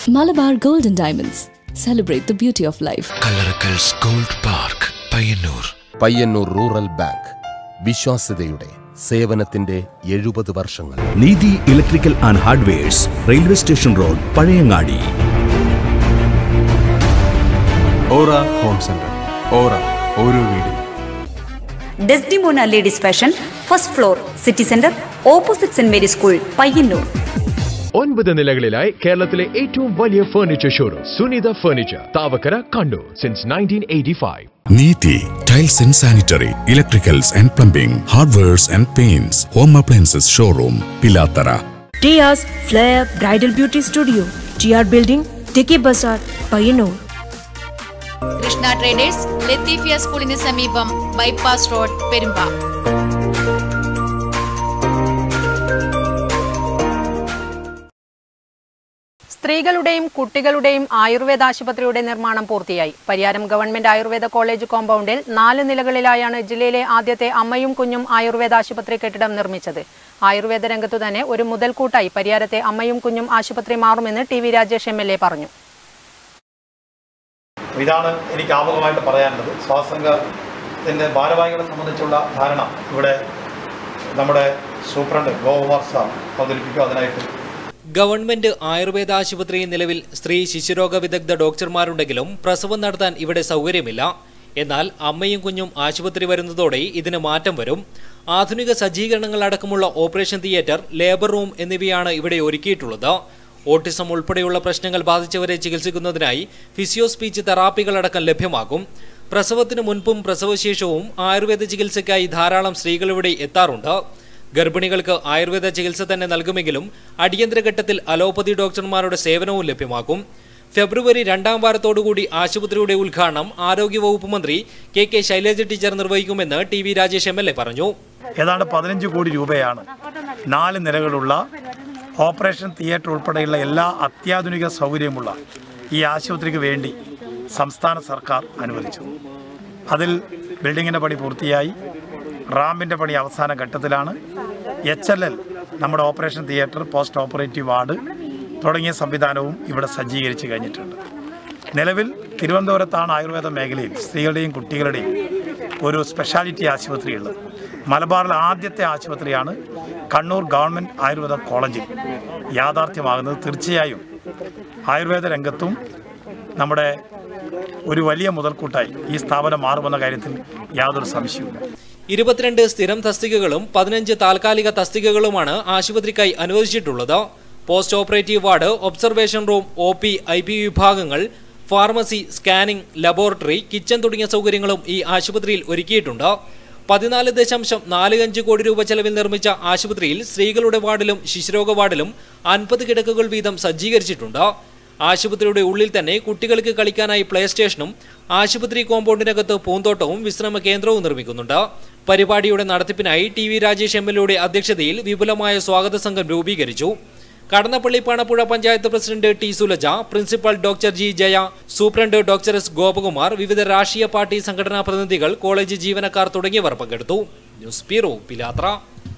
Malabar Gold and Diamonds. Celebrate the beauty of life. Kallarakkals gold park Payyanur Payyanur rural bank വിശ്വാസ്യതയുടെ സേവനത്തിന്റെ എഴുപത് വർഷങ്ങൾ Neethi electrical and hardwares railway station road Pazhayangadi Aura home centre Aura ഓരോ വീടും Desdemona ladies fashion first floor city centre opposite saint Mary school Payyanur ഒൻപത് നിലകളിലായി കേരളത്തിലെ ഏറ്റവും വലിയ furniture showroom Sunitha furniture Thavakkara Kannur since nineteen eighty five Neethi tiles and sanitary electricals and plumbing hardwares and paints home appliances showroom Pilathara Tia's Flair Bridal Beauty Studio, TR Building, Tiki Bazaar, Payanur. Krishna traders Latheefiya സ്കൂളിന് സമീപം bypass road Perumba സ്ത്രീകളുടെയും കുട്ടികളുടെയും ആയുർവേദ ആശുപത്രിയുടെ നിർമ്മാണം പൂർത്തിയായി Pariyaram government Ayurveda college കോമ്പൗണ്ടിൽ നാല് നിലകളിലായാണ് ജില്ലയിലെ ആദ്യത്തെ അമ്മയും കുഞ്ഞും ആയുർവേദ ആശുപത്രി കെട്ടിടം നിർമ്മിച്ചത് ആയുർവേദ രംഗത്തു തന്നെ ഒരു മുതൽക്കൂട്ടായി പരിയാരത്തെ അമ്മയും കുഞ്ഞും ആശുപത്രി മാറുമെന്ന് T V Rajesh M L A പറഞ്ഞു ഇതാണ് എനിക്ക് ആമുഖമായിട്ട് പറയാനുള്ളത് സ്വാസംഗത്തിൻ്റെ ഭാരവാഹികളെ സംബന്ധിച്ചുള്ള ധാരണ ഇവിടെ നമ്മുടെ സൂപ്രണ്ട് ഗോകുമാർ സാർ അവതരിപ്പിക്കും അതിനായിട്ട് ഗവൺമെന്റ് ആയുർവേദ ആശുപത്രി നിലവിൽ സ്ത്രീ ശിശുരോഗ വിദഗ്ധ ഡോക്ടർമാരുണ്ടെങ്കിലും പ്രസവം നടത്താൻ ഇവിടെ സൗകര്യമില്ല എന്നാൽ അമ്മയും കുഞ്ഞും ആശുപത്രി വരുന്നതോടെ ഇതിന് മാറ്റം വരും ആധുനിക സജ്ജീകരണങ്ങൾ അടക്കമുള്ള ഓപ്പറേഷൻ തിയേറ്റർ ലേബർ റൂം എന്നിവയാണ് ഇവിടെ ഒരുക്കിയിട്ടുള്ളത് ഓട്ടിസം ഉൾപ്പെടെയുള്ള പ്രശ്നങ്ങൾ ബാധിച്ചവരെ ചികിത്സിക്കുന്നതിനായി ഫിസിയോ സ്പീച്ച് തെറാപ്പികളടക്കം ലഭ്യമാകും പ്രസവത്തിന് മുൻപും പ്രസവശേഷവും ആയുർവേദ ചികിത്സയ്ക്കായി ധാരാളം സ്ത്രീകൾ ഇവിടെ എത്താറുണ്ട് ഗർഭിണികൾക്ക് ആയുർവേദ ചികിത്സ തന്നെ നൽകുമെങ്കിലും അടിയന്തര ഘട്ടത്തിൽ അലോപ്പതി ഡോക്ടർമാരുടെ സേവനവും ലഭ്യമാക്കും ഫെബ്രുവരി രണ്ടാം വാരത്തോടുകൂടി ആശുപത്രിയുടെ ഉദ്ഘാടനം ആരോഗ്യവകുപ്പ് മന്ത്രി കെ കെ ശൈലജ ടീച്ചർ നിർവഹിക്കുമെന്ന് T V Rajesh M L A പറഞ്ഞു ഏതാണ്ട് പതിനഞ്ച് കോടി രൂപയാണ് നാല് നിലകളുള്ള ഓപ്പറേഷൻ തിയേറ്റർ ഉൾപ്പെടെയുള്ള എല്ലാ അത്യാധുനിക സൗകര്യമുള്ള ഈ ആശുപത്രിക്ക് വേണ്ടി സംസ്ഥാന സർക്കാർ അനുവദിച്ചത് അതിൽ ബിൽഡിങ്ങിൻ്റെ പണി പൂർത്തിയായി റാമ്പിൻ്റെ പണി അവസാന ഘട്ടത്തിലാണ് എച്ച് എൽ എൽ നമ്മുടെ operation theatre post operative ward തുടങ്ങിയ സംവിധാനവും ഇവിടെ സജ്ജീകരിച്ച് കഴിഞ്ഞിട്ടുണ്ട് നിലവിൽ തിരുവനന്തപുരത്താണ് ആയുർവേദ മേഖലയിൽ സ്ത്രീകളുടെയും കുട്ടികളുടെയും ഒരു സ്പെഷ്യാലിറ്റി ആശുപത്രി ഉള്ളത് മലബാറിലെ ആദ്യത്തെ ആശുപത്രിയാണ് കണ്ണൂർ ഗവൺമെൻറ് ആയുർവേദ കോളേജിൽ യാഥാർത്ഥ്യമാകുന്നത് തീർച്ചയായും ആയുർവേദ രംഗത്തും നമ്മുടെ ഒരു വലിയ മുതൽക്കൂട്ടായി ഈ സ്ഥാപനം മാറുമെന്ന കാര്യത്തിൽ യാതൊരു സംശയവുമില്ല ഇരുപത്തിരണ്ട് സ്ഥിരം തസ്തികകളും പതിനഞ്ച് താൽക്കാലിക തസ്തികകളുമാണ് ആശുപത്രിക്കായി അനുവദിച്ചിട്ടുള്ളത് post operative ward observation room O P I P വിഭാഗങ്ങൾ ഫാർമസി സ്കാനിംഗ് ലബോറട്ടറി കിച്ചൺ തുടങ്ങിയ സൗകര്യങ്ങളും ഈ ആശുപത്രിയിൽ ഒരുക്കിയിട്ടുണ്ട് പതിനാല് ദശാംശം നാല് അഞ്ച് കോടി രൂപ ചെലവിൽ നിർമ്മിച്ച ആശുപത്രിയിൽ സ്ത്രീകളുടെ വാർഡിലും ശിശുരോഗ വാർഡിലും അൻപത് കിടക്കുകൾ വീതം സജ്ജീകരിച്ചിട്ടുണ്ട് ആശുപത്രിയുടെ ഉള്ളിൽ തന്നെ കുട്ടികൾക്ക് കളിക്കാനായി പ്ലേ സ്റ്റേഷനും ആശുപത്രി കോമ്പൗണ്ടിനകത്ത് പൂന്തോട്ടവും വിശ്രമ കേന്ദ്രവും നിർമ്മിക്കുന്നുണ്ട് പരിപാടിയുടെ നടത്തിപ്പിനായി T V Rajesh M L എയുടെ അധ്യക്ഷതയിൽ വിപുലമായ സ്വാഗത സംഘം രൂപീകരിച്ചു Kadannappalli Panappuzha panchayat president T Sulaja principal doctor G Jaya superintendent doctor S Gopakumar വിവിധ രാഷ്ട്രീയ പാർട്ടി സംഘടനാ പ്രതിനിധികൾ കോളേജ് ജീവനക്കാർ തുടങ്ങിയവർ പങ്കെടുത്തു ന്യൂസ് ബ്യൂറോ പിലാത്ര